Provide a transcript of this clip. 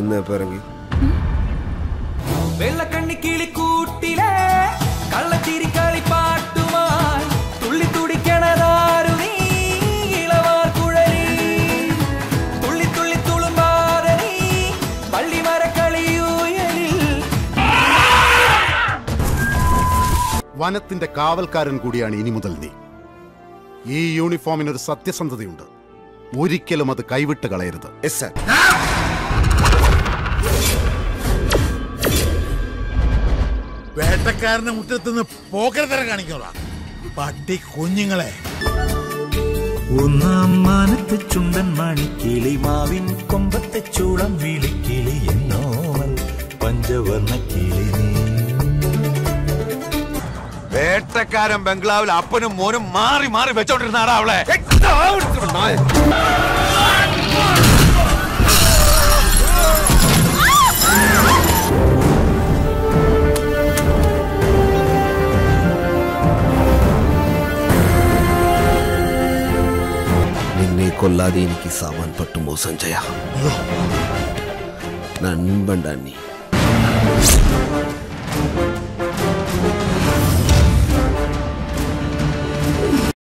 ഒന്ന് പിറങ്ങി വെള്ളക്കണ്ണി കിളിക്കൂട്ടിലെ കള്ളച്ചിരി കളിപ്പാട്ടുമായി തുള്ളി തുടിക്കണതാരു നീ ഇളവാർ കുഴലി തുള്ളി തുള്ളി തുളുമ്പാതെ നീ പള്ളിമരക്കളിയൂയലിൽ വനത്തിന്റെ കാവൽക്കാരൻ കൂടിയാണ് ഇനി മുതൽ നീ ഈ യൂണിഫോമിനൊരു സത്യസന്ധതയുണ്ട് ഒരിക്കലും അത് കൈവിട്ട് കളയരുത് എസ് സാർ വേട്ടക്കാരന്റെ മുറ്റത്തുനിന്ന് പോക്കരത്തരം കാണിക്കോളാം പട്ടി കുഞ്ഞുങ്ങളെ ഒന്നാം മാനത്തെ ചുണ്ടൻ മണിക്കിളി മാവിൻ കൊമ്പത്തെ ചൂളം വിളിക്കിളി എന്നോവൽ പഞ്ചവർണ്ണ കിളി നീ വേട്ടക്കാരൻ ബംഗ്ലാവിൽ അപ്പനും മോനും മാറി മാറി വെച്ചോണ്ടിരുന്നാടാ അവളെ നിന്നെ കൊല്ലാതെ എനിക്ക് സാവാൻ പറ്റുമോ സഞ്ജയ നൻപണ്ട നീ